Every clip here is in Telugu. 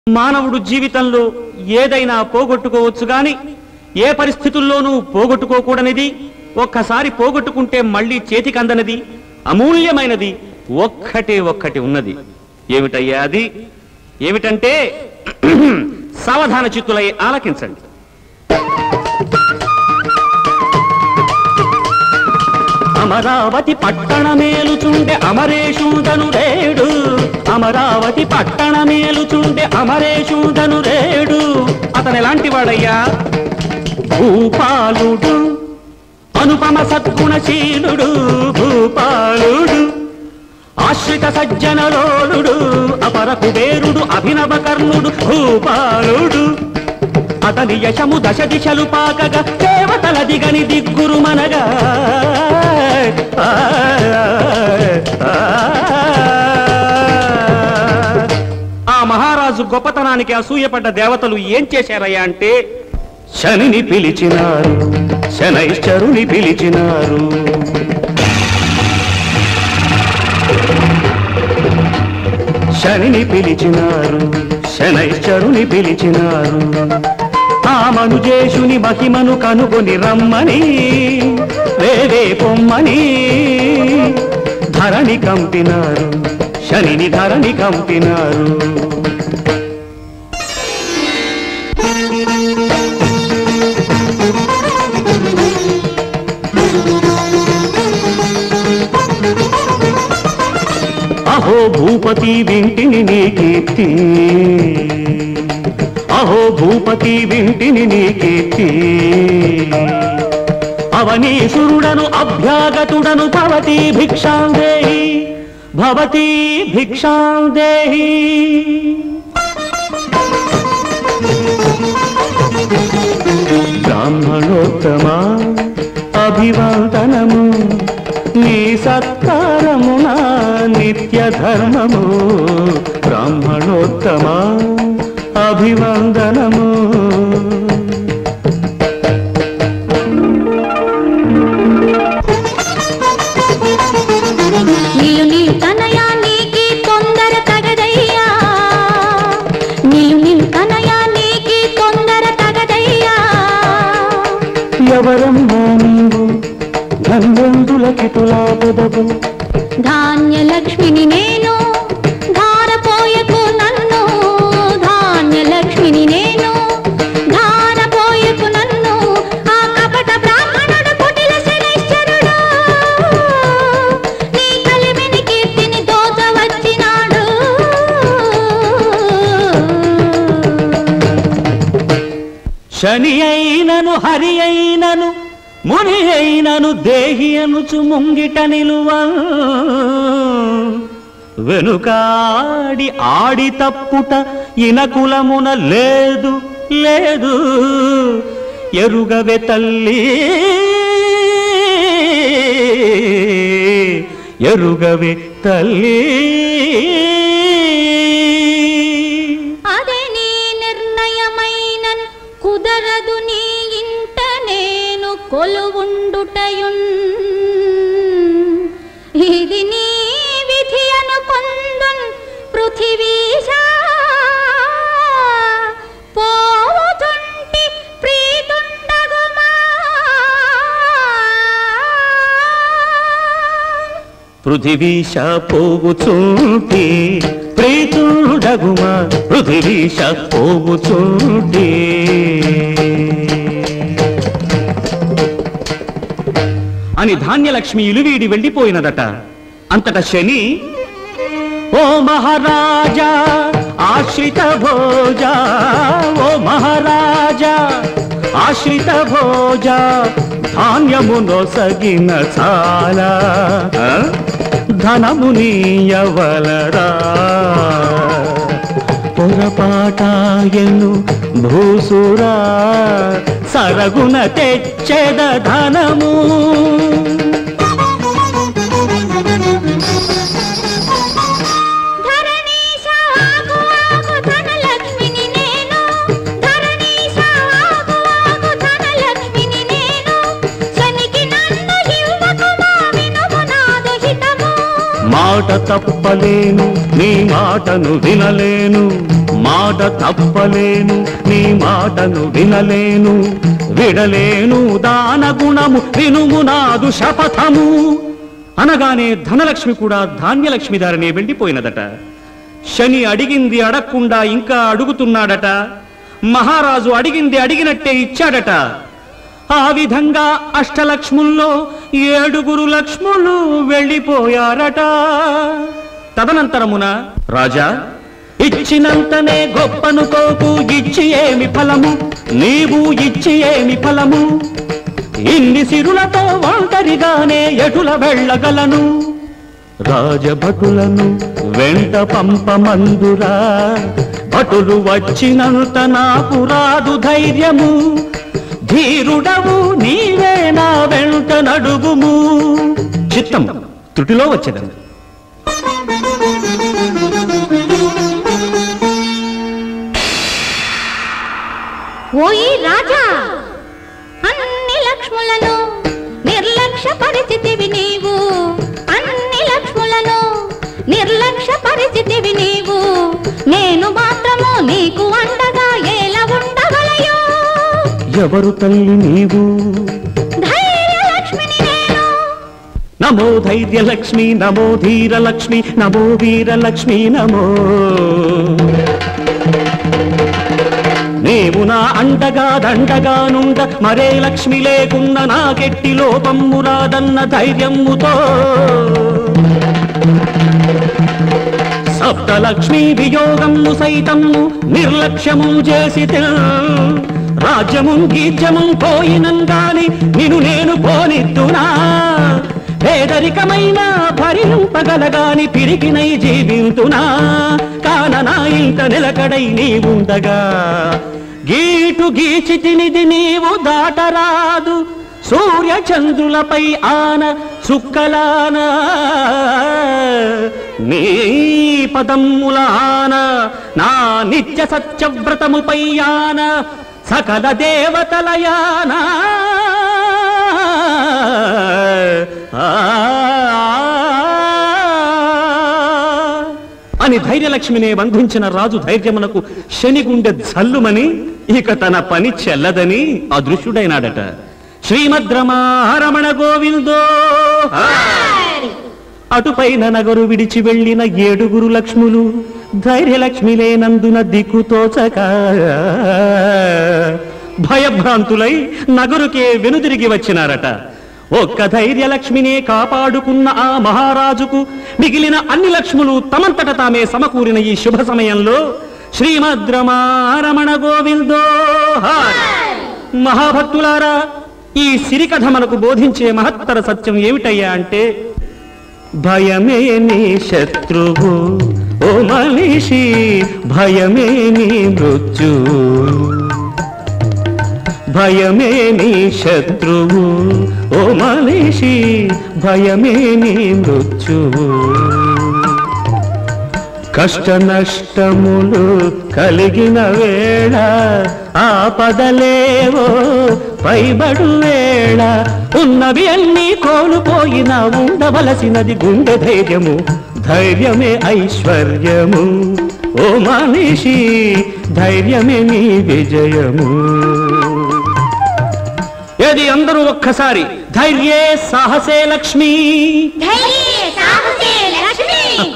మానవుడు జీవితంలో ఏదైనా పోగొట్టుకోవచ్చు గాని ఏ పరిస్థితుల్లోనూ పోగొట్టుకోకూడనిది ఒక్కసారి పోగొట్టుకుంటే మళ్ళీ చేతికి అందనిది అమూల్యమైనది ఒక్కటే ఒక్కటి ఉన్నది ఏమిటయ్యా అది ఏమిటంటే సావధాన చిత్తులై ఆలకించండి అమరావతి పట్టణమేలుచుండే అమరేషుడను రేడు అమరావతి పట్టణమేలుచుండే అమరేషుడను రేడు అతను ఎలాంటి వాడయ్యా భూపాలుడు అనుపమ సద్గుణశీలుడు భూపాలుడు ఆశ్రిత సజ్జనలోలుడు అపర కుబేరుడు అభినవ కర్ణుడు భూపాలుడు అతని యశము దశ దిశలు పాకగా దేవతల దిగని దిగ్గురు మనగా ఆ, ఆ, ఆ మహారాజు గొప్పతనానికి అసూయపడ్డ దేవతలు ఏం చేశారయ్యా అంటే శనిని పిలిచినారు శనైశ్చరుని పిలిచినారు శనిని పిలిచినారు శనైశ్చరుని పిలిచినారు ఆ మనుజేషుని మహిమను కనుగొని రమ్మని వేరే పొమ్మని ధరణి కంపినారు శనిని ధరణి కంపినారు అహో భూపతి వింటిని నీ కీర్తి అహో భూపతి వింటిని నీ కీర్తి అవనీసురుడను అభ్యాగతుడను భవతి భిక్షాం దేహి భవతి భిక్షాం దేహి బ్రాహ్మణోత్తమా అభివందనము నీ సత్కారము నా నిత్య ధర్మము బ్రాహ్మణోత్తమా అభివందనము నీలు నీలు తనయా నీకి తొందర తగదయ్యా నీలు నీలు తనయా నీకి తొందర తగదయ్యా ఎవరమ్మా నీవు ధన్వంతులకిటులా పొదవు ధాన్యలక్ష్మిని నేను ధారపోయకు నన్ను ధాన్యలక్ష్మిని నేను ధారపోయకు నన్ను ఆ కపట బ్రాహ్మణుడు కుటిల శనైశ్వరుడు నీ కలిమిని కీర్తిని దోచ వచ్చినాడు శని అయినను హరి అయినను ముని అయినను దేహి అనుచు ముంగిట నిలువ వెనుకాడి ఆడి తప్పుట ఇనకులమున లేదు లేదు ఎరుగవే తల్లి ఎరుగవే తల్లి అదే నీ నిర్ణయమైన కుదరదు నీ ఇంట నేను కొలువుండుటయున్ ఇది నీ విధి అనుకొందున్ పృథివీశా పోవుతుంటి ప్రీతుండగుమా పృథివీశ పోగుచుంటి ప్రీతుడగుమా పృథివీశ పోగుచుంటి అని ధాన్యలక్ష్మి ఇలువీడి వెళ్ళిపోయినదట అంతట శని ఓ మహారాజా ఆశ్రిత భోజ ఓ మహారాజా ఆశ్రిత భోజ ధాన్యము నొసగిన చాలా ఆ? ధనము నీయవలరా పొరపాటాయను భూసురా సరగున తెచ్చెద ధనము ధరణీశ ఆగు ఆగు ధనలక్ష్మిని నేను ధరణీశ ఆగు ఆగు ధనలక్ష్మిని నేను శనికి నన్ను ఇవ్వకుమా వినుము నాదు హితము మాట తప్పలేను నీ మాటను వినలేను మాట తప్పలేను నీ మాటను వినలేను విడలేను దాన గుణము వినుము నాదు శపథము అనగానే ధనలక్ష్మి కూడా ధాన్యలక్ష్మి దారినే వెళ్ళిపోయినదట శని అడిగింది అడగకుండా ఇంకా అడుగుతున్నాడట మహారాజు అడిగింది అడిగినట్టే ఇచ్చాడట ఆ విధంగా అష్టలక్ష్ముల్లో ఏడుగురు లక్ష్ములు వెళ్ళిపోయారట తదనంతరమున రాజా ఇచ్చినంతనే గొప్పనుకోకు ఇచ్చి ఏమి ఫలము నీవు ఇచ్చి ఏమి ఫలము ఇన్ని సిరులతో ఒంటరిగానే ఎటుల వెళ్ళగలను రాజభటులను వెంట పంపమందురా భటులు వచ్చినంత నాకు రాదు ధైర్యము ధీరుడవు నీవే నా వెంట నడుగుము చిత్తం త్రుటిలో వచ్చేదండి ఓయి రాజా అన్ని లక్ష్ములను నిర్లక్ష్య పరిస్థితివి నీవు అన్ని లక్ష్ములను నిర్లక్ష్య పరిస్థితివి నీవు నేను మాత్రము నీకు అండగా ఎలా ఉండగలయో ఎవరు తల్లి నీవు ధైర్య లక్ష్మిని నేను నమో ధైర్యలక్ష్మి నమో ధీరలక్ష్మి నమో వీరలక్ష్మి నమో నీవు నా అండగా దండగా నుండ మరే లక్ష్మి లేకున్న నాకెట్టి లోపమ్ము రాదన్న ధైర్యముతో సప్తలక్ష్మీ వియోగము సైతము నిర్లక్ష్యము చేసి రాజ్యము గీజ్యము పోయినంగాని నిన్ను నేను పోనిద్దునా పేదరికమైన భరింపగలగాని పిరికినై జీవింతునా కాన నా ఇంట నిలకడై నీవుండగా గీటు గీచి తినిది నీవు దాటరాదు సూర్య చంద్రులపై ఆన సుక్కలాన నీ పదమ్ముల ఆన నా నిత్య సత్యవ్రతముపై ఆన సకల దేవతలయాన అని ధైర్యలక్ష్మినే బంధించిన రాజు ధైర్యమునకు శని గుండె జల్లుమని ఇక తన పని చెల్లదని అదృశ్యుడైనాడట శ్రీమద్ రమారమణ గోవిందో అటుపైన నగరు విడిచి వెళ్ళిన ఏడుగురు లక్ష్ములు ధైర్యలక్ష్మి లేనందున దిక్కుతోచక భయభ్రాంతులై నగరుకే వెనుదిరిగి వచ్చినారట ఒక్క ధైర్యలక్ష్మినే కాపాడుకున్న ఆ మహారాజుకు మిగిలిన అన్ని లక్ష్ములు తమంతట తామే సమకూరిన ఈ శుభ సమయంలో శ్రీమద్ రమారమణ గోవిందో హాయ్. మహాభక్తులారా ఈ సిరికథ మనకు బోధించే మహత్తర సత్యం ఏమిటయ్యా అంటే భయమే నీ శత్రువు ఓ మనిషి భయమే నీ మృత్యు భయమే నీ శత్రువు ఓ మనిషి భయమే నీ మృత్యువు కష్ట నష్టములు కలిగిన వేళ ఆపదలేవో పైబడు వేళ ఉన్నవి అన్నీ కోల్పోయినా ఉండవలసినది గుండె ధైర్యము ధైర్యమే ఐశ్వర్యము ఓ మనిషి ధైర్యమే నీ విజయము ఏది అందరూ ఒక్కసారి ధైర్యే సాహసే లక్ష్మి ధైర్యే సాహసే లక్ష్మి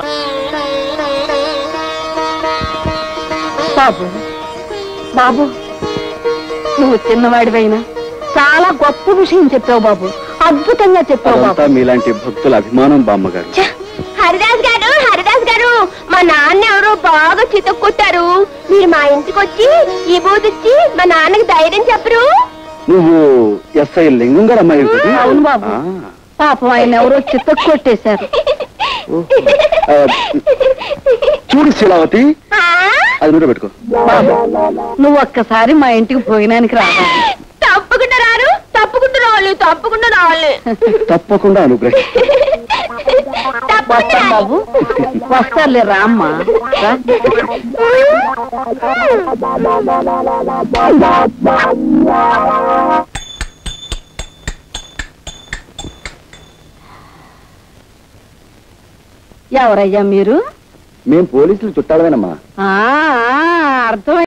బాబు బాబు నువ్వు చిన్నవాడివైనా చాలా గొప్ప విషయం చెప్పావు బాబు అద్భుతంగా చెప్పావు బాబు అదంతా మీలాంటి భక్తుల అభిమానం బామ్మగారు హరిదాస్ గారు హరిదాస్ గారు మా నాన్న ఎవరో బాగా చితక్కొట్టారు మీరు మా ఇంటికి వచ్చి ఈ బూదిచ్చి మా నాన్నకి ధైర్యం చెప్పరు నువ్వు ఎస్ఐ లింగం గారు అమ్మాయి కదా? అవును బాబు. ఆ, పాపం ఆయన ఎవరో చితక్కొట్టేశారు ఓహో. ఆ, చూడు శీలావతి ఆ? అది నూట పెట్టుకో బాబు నువ్వు ఒక్కసారి మా ఇంటికి భోజనానికి రావాలి తప్పకుండా రారు తప్పకుండా రావాలి తప్పకుండా రావాలి తప్పకుండా అనుగ్రహి వస్తాం బాబు వస్తారులే రామ్మా రా. ఎవరయ్యా మీరు మేం పోలీసులు చుట్టాలమేనమ్మా ఆ, ఆ, అర్థం